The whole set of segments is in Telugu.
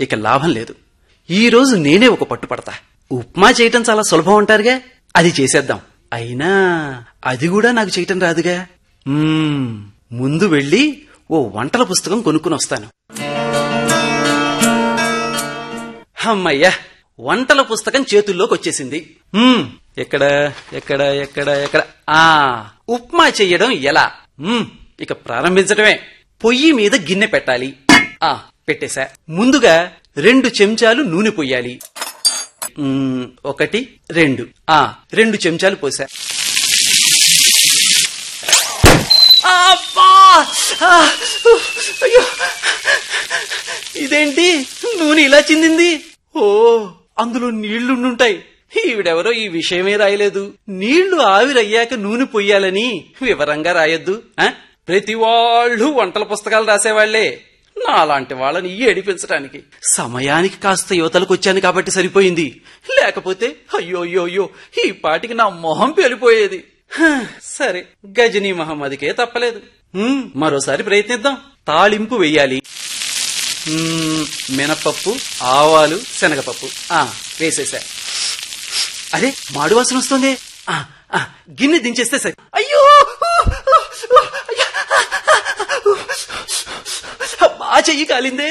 ఇక లాభం లేదు ఈ రోజు నేనే ఒక పట్టుపడతా ఉప్మా చేయటం చాలా సులభం అంటారుగా అది చేసేద్దాం అయినా అది కూడా నాకు చేయటం రాదుగా మ్మ్, ముందు వెళ్ళి ఓ వంటల పుస్తకం కొనుక్కుని వస్తాను అమ్మయ్యా వంటల పుస్తకం చేతుల్లోకి వచ్చేసింది మ్మ్, ఎక్కడ ఎక్కడ ఎక్కడ ఎక్కడ ఆ ఉప్మా చెయ్యడం ఎలా మ్మ్, ఇక ప్రారంభించటమే పొయ్యి మీద గిన్నె పెట్టాలి ఆ పెట్టేశా ముందుగా రెండు చెంచాలు నూనె పొయ్యాలి మ్మ్, ఒకటి రెండు ఆ రెండు చెంచాలు పోసా అబ్బా! ఆ! అయ్యో ఇదేంటి నూనె ఇలా చిందింది ఓ అందులో నీళ్లుండుంటాయి ఈవిడెవరో ఈ విషయమే రాయలేదు నీళ్లు ఆవిరయ్యాక నూనె పొయ్యాలని వివరంగా రాయొద్దు ఆ? ప్రతి వాళ్ళు వంటల పుస్తకాలు రాసేవాళ్లే నాలాంటి వాళ్ళని ఏడిపించడానికి సమయానికి కాస్త యువతలకు వచ్చాను కాబట్టి సరిపోయింది లేకపోతే అయ్యో అయ్యో అయ్యో ఈ పాటికి నా మొహం పేలిపోయేది హ, సరే గజనీ మహమ్మదికే తప్పలేదు హ్మ్, మరోసారి ప్రయత్నిద్దాం తాళింపు వెయ్యాలి మ్మ్, మినపప్పు ఆవాలు శనగపప్పు ఆ వేసేసా అరే మాడు వాసన వస్తుంది ఆ, ఆ, గిన్నె దించేస్తే సరే అయ్యో బా చెయ్యి కాలిందే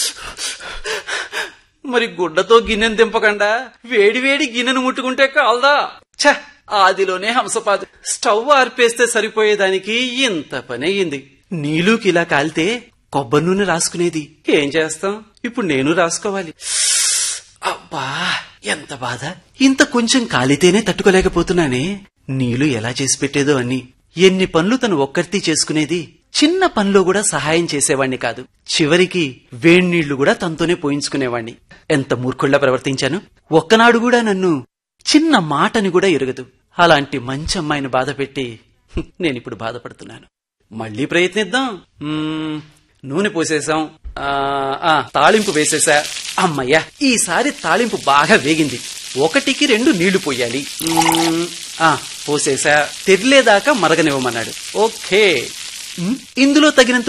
మరి గుడ్డతో గిన్నెను దింపకుండా వేడి వేడి గిన్నెను ముట్టుకుంటే కాల్దా ఛ ఆదిలోనే హంసపాదు స్టవ్ ఆర్పేస్తే సరిపోయేదానికి ఇంత పని అయ్యింది నీళ్ళుకి ఇలా కాలితే కొబ్బరి నూనె రాసుకునేది ఏం చేస్తాం ఇప్పుడు నేను రాసుకోవాలి అబ్బా ఎంత బాధ ఇంత కొంచెం కాలితేనే తట్టుకోలేకపోతున్నానే నీళ్లు ఎలా చేసి పెట్టేదో అని ఎన్ని పనులు తను ఒక్కరితీ చేసుకునేది చిన్న పనిలో కూడా సహాయం చేసేవాణ్ణి కాదు చివరికి వేణ్నీళ్లు కూడా తనతోనే పోయించుకునేవాణ్ణి ఎంత మూర్ఖుల్లా ప్రవర్తించాను ఒక్కనాడు కూడా నన్ను చిన్న మాటని కూడా ఎరగదు అలాంటి మంచి అమ్మాయిని బాధ పెట్టి హ్మ్, నేనిప్పుడు బాధపడుతున్నాను మళ్ళీ ప్రయత్నిద్దాం మ్మ్, నూనె పోసేసాం ఆ, ఆ, తాళింపు వేసేసా అమ్మయ్యా ఈసారి తాళింపు బాగా వేగింది ఒకటికి రెండు నీళ్లు పోయాలి మ్మ్, ఆ పోసేసా తెరిలేదాకా మరగనివ్వమన్నాడు ఓకే మ్మ్, ఇందులో తగినంత